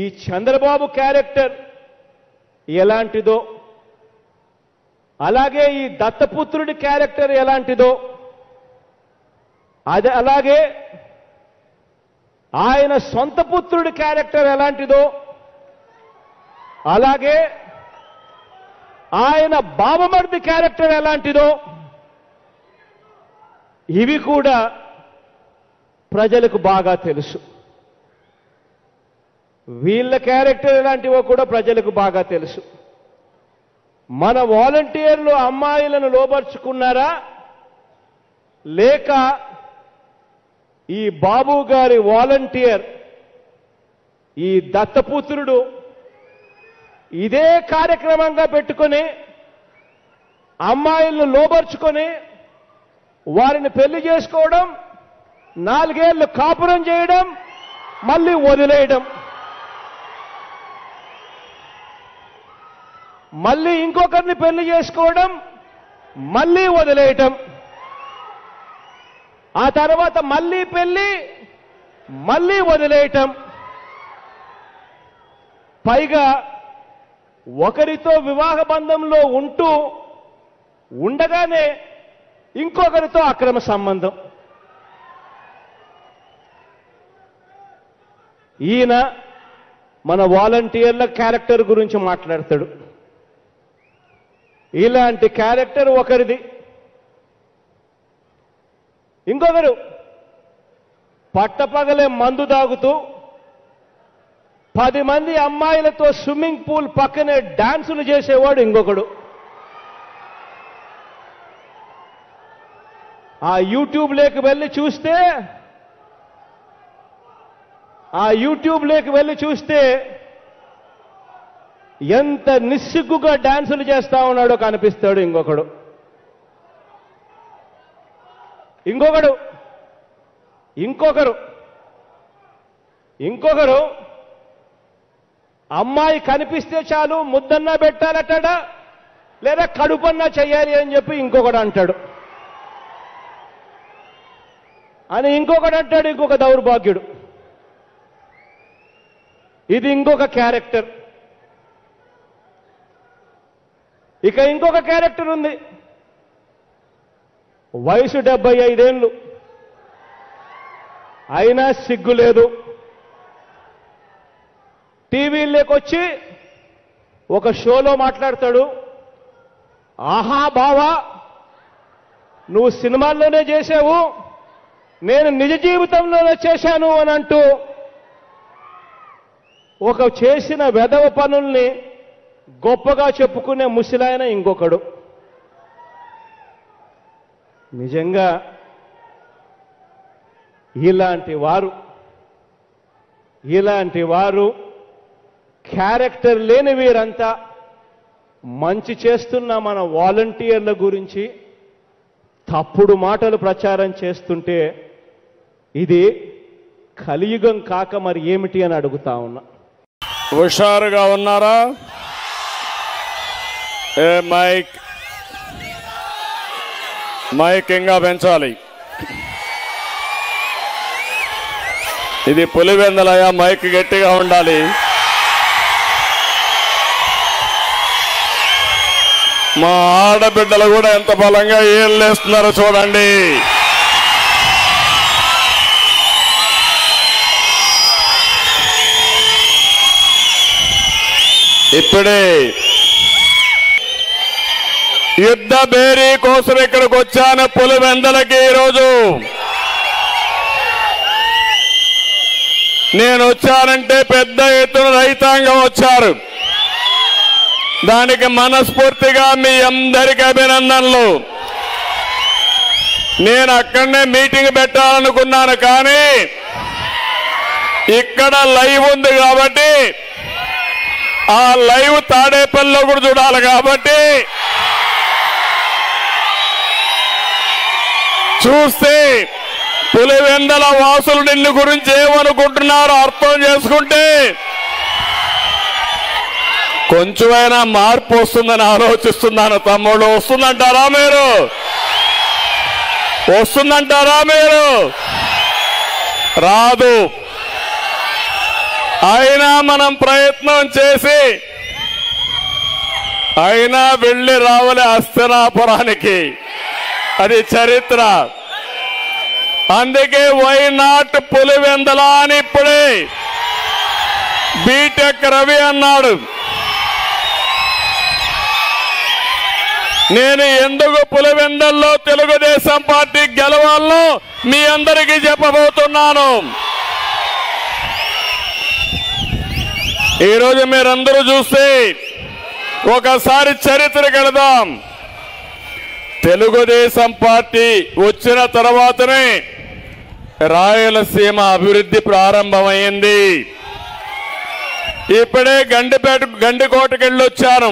Chandrababu character ఎలాంటిదో అలాగే ఈ దత్తపుత్రుడి క్యారెక్టర్ ఎలాంటిదో అదే అలాగే ఆయన సొంత పుత్రుడి క్యారెక్టర్ ఎలాంటిదో అలాగే ఆయన బాబమర్ది క్యారెక్టర్ ఎలాంటిదో ఇవి కూడా ప్రజలకు బాగా తెలుసు వీళ్ళ క్యారెక్టర్ ఎలాంటివో కూడా ప్రజలకు బాగా తెలుసు మన వాలంటీర్లు అమ్మాయిలను లోబర్చుకున్నారా లేక ఈ బాబు గారి వాలంటీర్ ఈ దత్తపుత్రుడు ఇదే కార్యక్రమంగా పెట్టుకొని అమ్మాయిలను లోబర్చుకొని వారిని పెళ్లి చేసుకోవడం నాలుగేళ్లు కాపురం చేయడం మళ్ళీ వదిలేయడం మళ్ళీ ఇంకొకరిని పెళ్లి చేసుకోవడం మళ్ళీ వదిలేయటం ఆ తర్వాత మళ్ళీ పెళ్లి మళ్ళీ వదిలేయటం పైగా ఒకరితో వివాహ బంధంలో ఉంటూ ఉండగానే ఇంకొకరితో అక్రమ సంబంధం ఈయన మన వాలంటీర్ల క్యారెక్టర్ గురించి మాట్లాడతాడు ఇలాంటి క్యారెక్టర్ ఒకరిది ఇంకొకరు పట్టపగలే మందు తాగుతూ పది మంది అమ్మాయిలతో స్విమ్మింగ్ పూల్ పక్కనే డాన్సులు చేసేవాడు ఇంకొకడు ఆ యూట్యూబ్ లేకి వెళ్ళి చూస్తే ఆ యూట్యూబ్ లేకి వెళ్ళి చూస్తే ఎంత నిస్సిగ్గుగా డాన్సులు చేస్తా ఉన్నాడో కనిపిస్తాడు ఇంకొకడు ఇంకొకడు ఇంకొకరు ఇంకొకరు అమ్మాయి కనిపిస్తే చాలు ముద్దన్నా పెట్టాలటాడా లేదా కడుపన్నా చెయ్యాలి అని చెప్పి ఇంకొకడు అంటాడు అని ఇంకొకడు అంటాడు ఇంకొక దౌర్భాగ్యుడు ఇది ఇంకొక క్యారెక్టర్ ఇక ఇంకొక క్యారెక్టర్ ఉంది వయసు డెబ్బై ఐదేళ్ళు అయినా సిగ్గు లేదు టీవీలోకొచ్చి ఒక షోలో మాట్లాడతాడు ఆహా బావా నువ్వు సినిమాల్లోనే చేసావు నేను నిజ జీవితంలోనే చేశాను అని అంటూ ఒక చేసిన వెధవ పనుల్ని గొప్పగా చెప్పుకునే ముసిలాయన ఇంకొకడు నిజంగా ఇలాంటి వారు ఇలాంటి వారు క్యారెక్టర్ లేని వీరంతా మంచి చేస్తున్న మన వాలంటీర్ల గురించి తప్పుడు మాటలు ప్రచారం చేస్తుంటే ఇది కలియుగం కాక మరి ఏమిటి అని అడుగుతా ఉన్నా హుషారుగా ఉన్నారా ఏ మైక్ మైక్ ఇంకా పెంచాలి ఇది పులివెందలయ మైక్ గట్టిగా ఉండాలి మా ఆడబిడ్డలు కూడా ఎంత బలంగా ఏళ్ళేస్తున్నారో చూడండి ఇప్పుడే యుద్ధ బేరీ కోసం ఇక్కడికి వచ్చాను పులివెందలకి ఈరోజు నేను వచ్చానంటే పెద్ద ఎత్తున రైతాంగం వచ్చారు దానికి మనస్ఫూర్తిగా మీ అందరికి అభినందనలు నేను అక్కడనే మీటింగ్ పెట్టాలనుకున్నాను కానీ ఇక్కడ లైవ్ ఉంది కాబట్టి ఆ లైవ్ తాడేపల్లిలో కూడా చూడాలి కాబట్టి చూస్తే పులివెందల వాసులు నిన్ను గురించి ఏమనుకుంటున్నారో అర్థం చేసుకుంటే కొంచెమైనా మార్పు వస్తుందని ఆలోచిస్తున్నాను తమ్ముడు వస్తుందంటారా మీరు వస్తుందంటారా మీరు రాదు అయినా మనం ప్రయత్నం చేసి అయినా వెళ్ళి రావాలి హస్తనాపురానికి అది చరిత్ర అందుకే వై నాట్ పులివెందల అని ఇప్పుడే బీటెక్ రవి అన్నాడు నేను ఎందుకు పులివెందల్లో తెలుగుదేశం పార్టీ గెలవాలను మీ అందరికీ చెప్పబోతున్నాను ఈరోజు మీరందరూ చూస్తే ఒకసారి చరిత్రకు వెళదాం తెలుగుదేశం పార్టీ వచ్చిన తర్వాతనే రాయలసీమ అభివృద్ధి ప్రారంభమైంది ఇప్పుడే గండిపేట గండికోటకి వెళ్ళొచ్చాను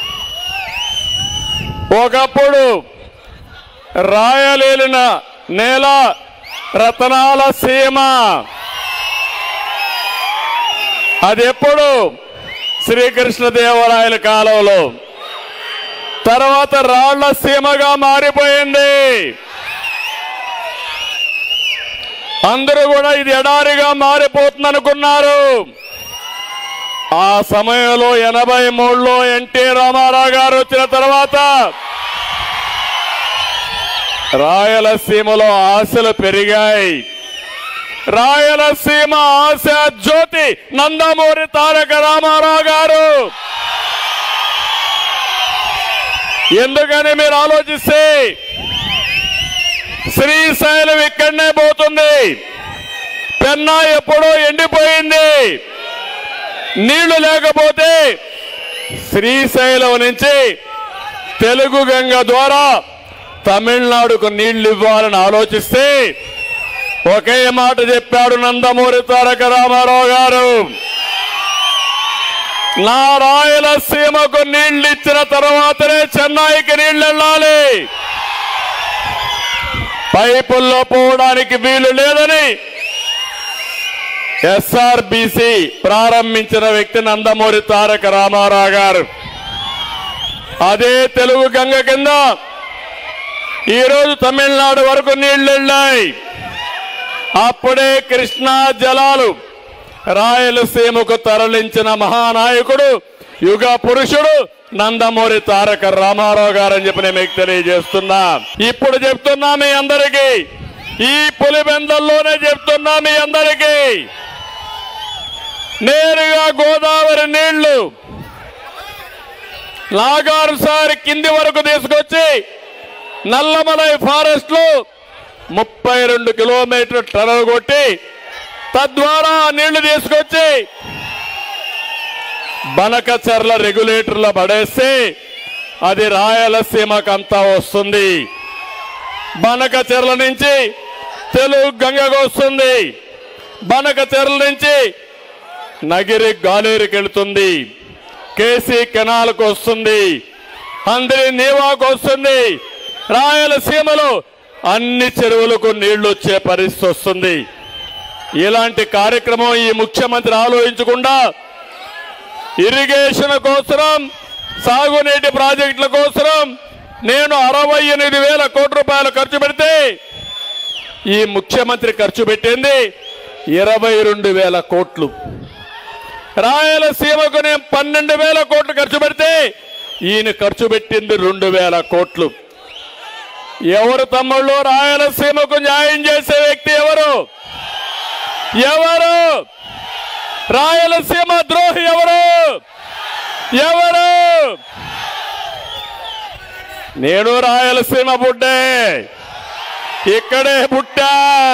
ఒకప్పుడు రాయలేలిన నేల రతనాల సీమ అది ఎప్పుడు శ్రీకృష్ణదేవరాయల కాలంలో తర్వాత రాళ్ల సీమగా మారిపోయింది అందరూ కూడా ఇది ఎడారిగా మారిపోతుంది అనుకున్నారు ఆ సమయంలో ఎనభై మూడులో ఎన్టీ రామారావు గారు వచ్చిన తర్వాత రాయలసీమలో ఆశలు పెరిగాయి రాయలసీమ ఆశ జ్యోతి నందమూరి తారక రామారావు గారు ఎందుకని మీరు ఆలోచిస్తే శ్రీశైలం ఇక్కడనే పోతుంది పెన్నా ఎప్పుడో ఎండిపోయింది నీళ్లు లేకపోతే శ్రీశైలం నుంచి తెలుగు గంగ ద్వారా తమిళనాడుకు నీళ్లు ఇవ్వాలని ఆలోచిస్తే ఒకే మాట చెప్పాడు నందమూరి తారక రామారావు గారు నా రాయలసీమకు నీళ్లు ఇచ్చిన తర్వాతనే చెన్నైకి నీళ్లు వెళ్ళాలి పైపుల్లో పోవడానికి వీలు లేదని ఎస్ఆర్బిసి ప్రారంభించిన వ్యక్తి నందమూరి తారక రామారావు గారు అదే తెలుగు గంగ కింద ఈరోజు తమిళనాడు వరకు నీళ్లు వెళ్ళాయి అప్పుడే కృష్ణా జలాలు రాయలసీమకు తరలించిన మహానాయకుడు యుగ పురుషుడు నందమూరి తారక రామారావు గారని చెప్పి నేను మీకు తెలియజేస్తున్నా ఇప్పుడు చెప్తున్నా మీ అందరికీ ఈ పులిబెందల్లోనే చెప్తున్నా మీ అందరికీ నేరుగా గోదావరి నీళ్లు నాగారు సారి కింది వరకు తీసుకొచ్చి నల్లమలై ఫారెస్ట్ లో ముప్పై రెండు కిలోమీటర్ టనల్ కొట్టి తద్వారా ఆ నీళ్లు తీసుకొచ్చి బనకచర్ల రెగ్యులేటర్లో పడేస్తే అది రాయలసీమకంతా వస్తుంది బనకచెర్ల నుంచి తెలుగు గంగకు వస్తుంది బనకచెర్ల నుంచి నగిరి గాలేరుకి వెళుతుంది కేసీ కెనాల్కు వస్తుంది అందరి నీవాకు వస్తుంది రాయలసీమలో అన్ని చెరువులకు నీళ్లు వచ్చే పరిస్థితి వస్తుంది ఇలాంటి కార్యక్రమం ఈ ముఖ్యమంత్రి ఆలోచించకుండా ఇరిగేషన్ కోసరం సాగునీటి ప్రాజెక్టుల కోసరం నేను అరవై ఎనిమిది వేల కోట్ల రూపాయలు ఖర్చు పెడితే ఈ ముఖ్యమంత్రి ఖర్చు పెట్టింది ఇరవై రెండు వేల కోట్లు రాయలసీమకు నేను పన్నెండు వేల కోట్లు ఖర్చు పెడితే ఈయన ఖర్చు పెట్టింది రెండు వేల కోట్లు ఎవరు తమ్ముళ్ళు రాయలసీమకు న్యాయం చేసే వ్యక్తి ఎవరు ఎవరు రాయలసీమ ద్రోహి ఎవరు ఎవరు నేను రాయలసీమ బుడ్డే ఇక్కడే పుట్టా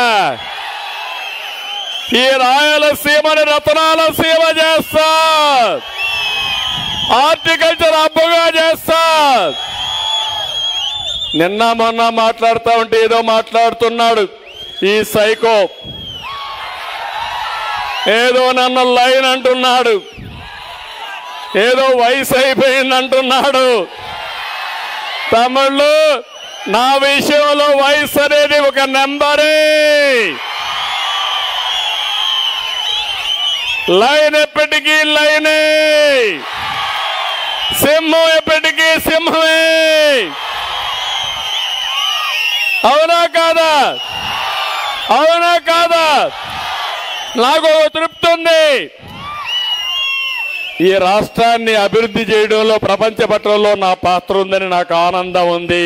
ఈ రాయలసీమని రతనాల సీమ చేస్తా హార్టికల్చర్ అబ్బుగా చేస్తా నిన్న మొన్న మాట్లాడుతా ఉంటే ఏదో మాట్లాడుతున్నాడు ఈ సైకో ఏదో నన్ను లైన్ అంటున్నాడు ఏదో వయసు అయిపోయింది అంటున్నాడు తమిళ్ళు నా విషయంలో వయసు అనేది ఒక నెంబరే లైన్ ఎప్పటికీ లైనే సింహం ఎప్పటికీ సింహమే అవునా కాదా అవునా కాదా నాకు ఒక తృప్తి ఉంది ఈ రాష్ట్రాన్ని అభివృద్ధి చేయడంలో ప్రపంచ పట్టణంలో నా పాత్ర ఉందని నాకు ఆనందం ఉంది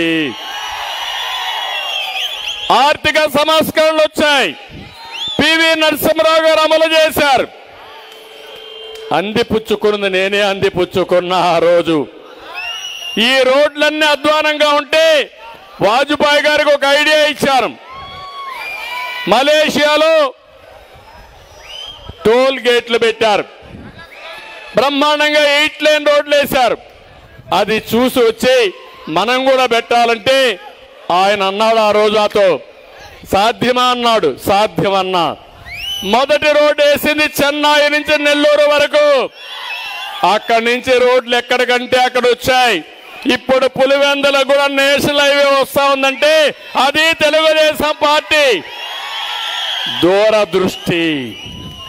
ఆర్థిక సంస్కరణలు వచ్చాయి పివి నరసింహరావు గారు అమలు చేశారు అందిపుచ్చుకున్నది నేనే అందిపుచ్చుకున్నా ఆ రోజు ఈ రోడ్లన్నీ అధ్వానంగా ఉంటే వాజ్పేయి గారికి ఒక ఐడియా ఇచ్చాను మలేషియాలో టోల్ గేట్లు పెట్టారు బ్రహ్మాండంగా ఎయిట్ లేన్ రోడ్లు వేశారు అది చూసి వచ్చి మనం కూడా పెట్టాలంటే ఆయన అన్నాడు ఆ రోజు నాతో సాధ్యమా అన్నాడు సాధ్యమన్నా మొదటి రోడ్డు వేసింది చెన్నై నుంచి నెల్లూరు వరకు అక్కడి నుంచి రోడ్లు ఎక్కడికంటే అక్కడ వచ్చాయి ఇప్పుడు పులివెందుల కూడా నేషనల్ హైవే వస్తా ఉందంటే అది తెలుగుదేశం పార్టీ దూరదృష్టి